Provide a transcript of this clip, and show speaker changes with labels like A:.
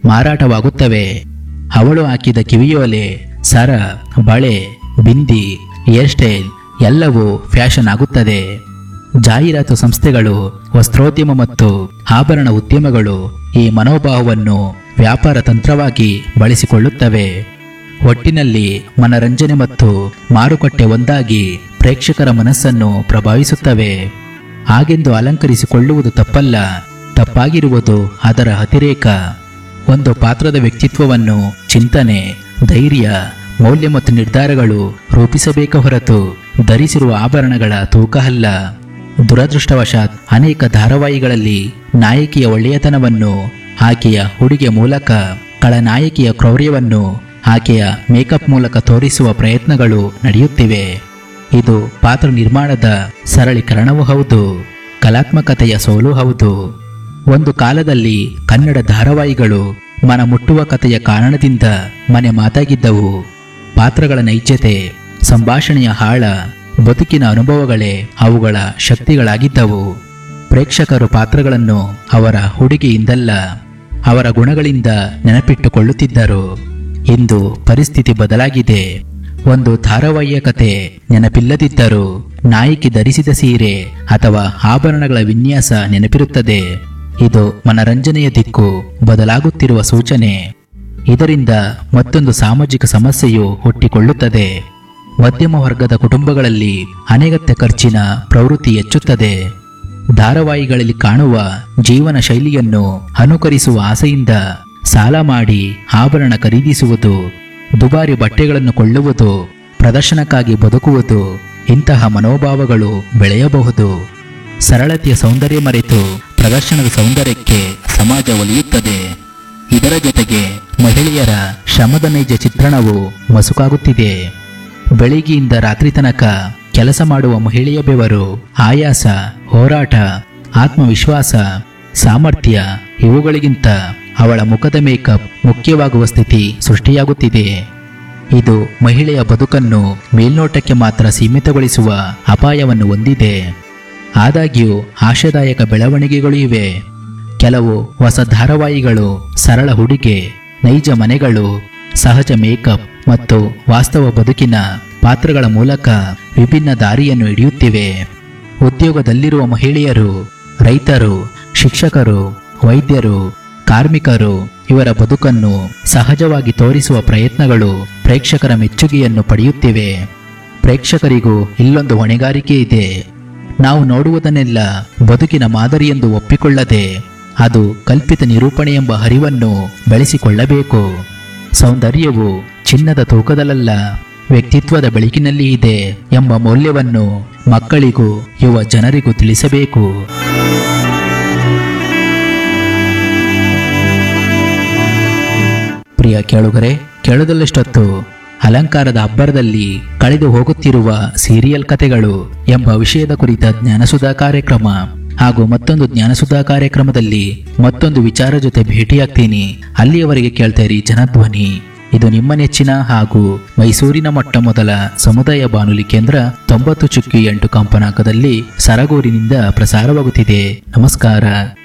A: ಮಾರಾಟವಾಗುತ್ತವೆ ಅವಳು ಹಾಕಿದ ಕಿವಿಯೋಲೆ ಸರ ಬಳೆ ಬಿಂದಿ ಹೇರ್ ಸ್ಟೈಲ್ ಎಲ್ಲವೂ ಫ್ಯಾಷನ್ ಆಗುತ್ತದೆ ಜಾಹೀರಾತು ಸಂಸ್ಥೆಗಳು ವಸ್ತ್ರೋದ್ಯಮ ಮತ್ತು ಆಭರಣ ಉದ್ಯಮಗಳು ಈ ಮನೋಭಾವವನ್ನು ವ್ಯಾಪಾರ ತಂತ್ರವಾಗಿ ಬಳಸಿಕೊಳ್ಳುತ್ತವೆ ಒಟ್ಟಿನಲ್ಲಿ ಮನರಂಜನೆ ಮತ್ತು ಮಾರುಕಟ್ಟೆ ಒಂದಾಗಿ ಪ್ರೇಕ್ಷಕರ ಮನಸ್ಸನ್ನು ಪ್ರಭಾವಿಸುತ್ತವೆ ಹಾಗೆಂದು ಅಲಂಕರಿಸಿಕೊಳ್ಳುವುದು ತಪ್ಪಲ್ಲ ತಪ್ಪಾಗಿರುವುದು ಅದರ ಅತಿರೇಕ ಒಂದು ಪಾತ್ರದ ವ್ಯಕ್ತಿತ್ವವನ್ನು ಚಿಂತನೆ ಧೈರ್ಯ ಮೌಲ್ಯ ಮತ್ತು ನಿರ್ಧಾರಗಳು ರೂಪಿಸಬೇಕ ಹೊರತು ಧರಿಸಿರುವ ಆಭರಣಗಳ ತೂಕ ಅಲ್ಲ ದುರದೃಷ್ಟವಶಾತ್ ಅನೇಕ ಧಾರಾವಾಹಿಗಳಲ್ಲಿ ನಾಯಕಿಯ ಒಳ್ಳೆಯತನವನ್ನು ಆಕೆಯ ಉಡುಗೆ ಮೂಲಕ ಖಳನಾಯಕಿಯ ಕ್ರೌರ್ಯವನ್ನು ಆಕೆಯ ಮೇಕಪ್ ಮೂಲಕ ತೋರಿಸುವ ಪ್ರಯತ್ನಗಳು ನಡೆಯುತ್ತಿವೆ ಇದು ಪಾತ್ರ ನಿರ್ಮಾಣದ ಸರಳೀಕರಣವೂ ಹೌದು ಕಲಾತ್ಮಕತೆಯ ಸೋಲು ಹೌದು ಒಂದು ಕಾಲದಲ್ಲಿ ಕನ್ನಡ ಧಾರಾವಾಹಿಗಳು ಮನ ಮುಟ್ಟುವ ಕಥೆಯ ಕಾರಣದಿಂದ ಮನೆ ಮಾತಾಗಿದ್ದವು ಪಾತ್ರಗಳ ನೈಜತೆ ಸಂಭಾಷಣೆಯ ಆಳ ಬದುಕಿನ ಅನುಭವಗಳೇ ಅವುಗಳ ಶಕ್ತಿಗಳಾಗಿದ್ದವು ಪ್ರೇಕ್ಷಕರು ಪಾತ್ರಗಳನ್ನು ಅವರ ಹುಡುಗಿಯಿಂದಲ್ಲ ಅವರ ಗುಣಗಳಿಂದ ನೆನಪಿಟ್ಟುಕೊಳ್ಳುತ್ತಿದ್ದರು ಇಂದು ಪರಿಸ್ಥಿತಿ ಬದಲಾಗಿದೆ ಒಂದು ಧಾರಾವಾಹಿಯ ಕತೆ ನೆನಪಿಲ್ಲದಿದ್ದರೂ ನಾಯಕಿ ಧರಿಸಿದ ಸೀರೆ ಅಥವಾ ಆಭರಣಗಳ ವಿನ್ಯಾಸ ನೆನಪಿರುತ್ತದೆ ಇದು ಮನರಂಜನೆಯ ದಿಕ್ಕು ಬದಲಾಗುತ್ತಿರುವ ಸೂಚನೆ ಇದರಿಂದ ಮತ್ತೊಂದು ಸಾಮಾಜಿಕ ಸಮಸ್ಯೆಯು ಹುಟ್ಟಿಕೊಳ್ಳುತ್ತದೆ ಮಧ್ಯಮ ವರ್ಗದ ಕುಟುಂಬಗಳಲ್ಲಿ ಅನಗತ್ಯ ಖರ್ಚಿನ ಪ್ರವೃತ್ತಿ ಹೆಚ್ಚುತ್ತದೆ ಧಾರಾವಾಹಿಗಳಲ್ಲಿ ಕಾಣುವ ಜೀವನ ಶೈಲಿಯನ್ನು ಅನುಕರಿಸುವ ಆಸೆಯಿಂದ ಸಾಲ ಮಾಡಿ ಆಭರಣ ಖರೀದಿಸುವುದು ದುಬಾರಿ ಬಟ್ಟೆಗಳನ್ನು ಕೊಳ್ಳುವುದು ಪ್ರದರ್ಶನಕ್ಕಾಗಿ ಬದುಕುವುದು ಇಂತಹ ಮನೋಭಾವಗಳು ಬೆಳೆಯಬಹುದು ಸರಳತೆಯ ಸೌಂದರ್ಯ ಮರೆತು ಪ್ರದರ್ಶನದ ಸೌಂದರ್ಯಕ್ಕೆ ಸಮಾಜ ಒಲಿಯುತ್ತದೆ ಇದರ ಜೊತೆಗೆ ಮಹಿಳೆಯರ ಶ್ರಮದ ನೈಜ ಚಿತ್ರಣವು ಮಸುಕಾಗುತ್ತಿದೆ ಬೆಳಿಗ್ಗೆಯಿಂದ ರಾತ್ರಿ ತನಕ ಕೆಲಸ ಮಾಡುವ ಮಹಿಳೆಯ ಬೆವರು ಆಯಾಸ ಹೋರಾಟ ಆತ್ಮವಿಶ್ವಾಸ ಸಾಮರ್ಥ್ಯ ಇವುಗಳಿಗಿಂತ ಅವಳ ಮುಖದ ಮೇಕಪ್ ಮುಖ್ಯವಾಗುವ ಸ್ಥಿತಿ ಸೃಷ್ಟಿಯಾಗುತ್ತಿದೆ ಇದು ಮಹಿಳೆಯ ಬದುಕನ್ನು ಮೇಲ್ನೋಟಕ್ಕೆ ಮಾತ್ರ ಸೀಮಿತಗೊಳಿಸುವ ಅಪಾಯವನ್ನು ಹೊಂದಿದೆ ಆದಾಗ್ಯೂ ಆಶಾದಾಯಕ ಬೆಳವಣಿಗೆಗಳು ಇವೆ ಕೆಲವು ಹೊಸ ಧಾರಾವಾಹಿಗಳು ಸರಳ ಹುಡುಗೆ ನೈಜ ಮನೆಗಳು ಸಹಜ ಮೇಕಪ್ ಮತ್ತು ವಾಸ್ತವ ಬದುಕಿನ ಪಾತ್ರಗಳ ಮೂಲಕ ವಿಭಿನ್ನ ದಾರಿಯನ್ನು ಹಿಡಿಯುತ್ತಿವೆ ಉದ್ಯೋಗದಲ್ಲಿರುವ ಮಹಿಳೆಯರು ರೈತರು ಶಿಕ್ಷಕರು ವೈದ್ಯರು ಕಾರ್ಮಿಕರು ಇವರ ಬದುಕನ್ನು ಸಹಜವಾಗಿ ತೋರಿಸುವ ಪ್ರಯತ್ನಗಳು ಪ್ರೇಕ್ಷಕರ ಮೆಚ್ಚುಗೆಯನ್ನು ಪಡೆಯುತ್ತಿವೆ ಪ್ರೇಕ್ಷಕರಿಗೂ ಇಲ್ಲೊಂದು ಹೊಣೆಗಾರಿಕೆ ಇದೆ ನಾವು ನೋಡುವುದನ್ನೆಲ್ಲ ಬದುಕಿನ ಮಾದರಿಯೆಂದು ಒಪ್ಪಿಕೊಳ್ಳದೆ ಅದು ಕಲ್ಪಿತ ನಿರೂಪಣೆ ಎಂಬ ಹರಿವನ್ನು ಬೆಳೆಸಿಕೊಳ್ಳಬೇಕು ಸೌಂದರ್ಯವು ಚಿನ್ನದ ತೂಕದಲ್ಲ ವ್ಯಕ್ತಿತ್ವದ ಬೆಳಕಿನಲ್ಲಿ ಇದೆ ಎಂಬ ಮೌಲ್ಯವನ್ನು ಮಕ್ಕಳಿಗೂ ಯುವ ಜನರಿಗೂ ತಿಳಿಸಬೇಕು ಪ್ರಿಯ ಕೇಳುಗರೆ ಕೇಳದಲ್ಲಷ್ಟೊತ್ತು ಅಲಂಕಾರದ ಅಬ್ಬರದಲ್ಲಿ ಕಳೆದು ಹೋಗುತ್ತಿರುವ ಸೀರಿಯಲ್ ಕಥೆಗಳು ಎಂಬ ವಿಷಯದ ಕುರಿತ ಜ್ಞಾನಸುಧಾ ಕಾರ್ಯಕ್ರಮ ಹಾಗೂ ಮತ್ತೊಂದು ಜ್ಞಾನಸುಧಾ ಕಾರ್ಯಕ್ರಮದಲ್ಲಿ ಮತ್ತೊಂದು ವಿಚಾರ ಜೊತೆ ಭೇಟಿಯಾಗ್ತೀನಿ ಅಲ್ಲಿಯವರೆಗೆ ಕೇಳ್ತಾ ಇರಿ ಜನಧ್ವನಿ ಇದು ನಿಮ್ಮ ನೆಚ್ಚಿನ ಹಾಗೂ ಮೈಸೂರಿನ ಮೊಟ್ಟ ಮೊದಲ ಸಮುದಾಯ ಬಾನುಲಿ ಕೇಂದ್ರ ತೊಂಬತ್ತು ಚುಕ್ಕಿ ಎಂಟು ಕಂಪನಾಂಕದಲ್ಲಿ ಸರಗೂರಿನಿಂದ ಪ್ರಸಾರವಾಗುತ್ತಿದೆ ನಮಸ್ಕಾರ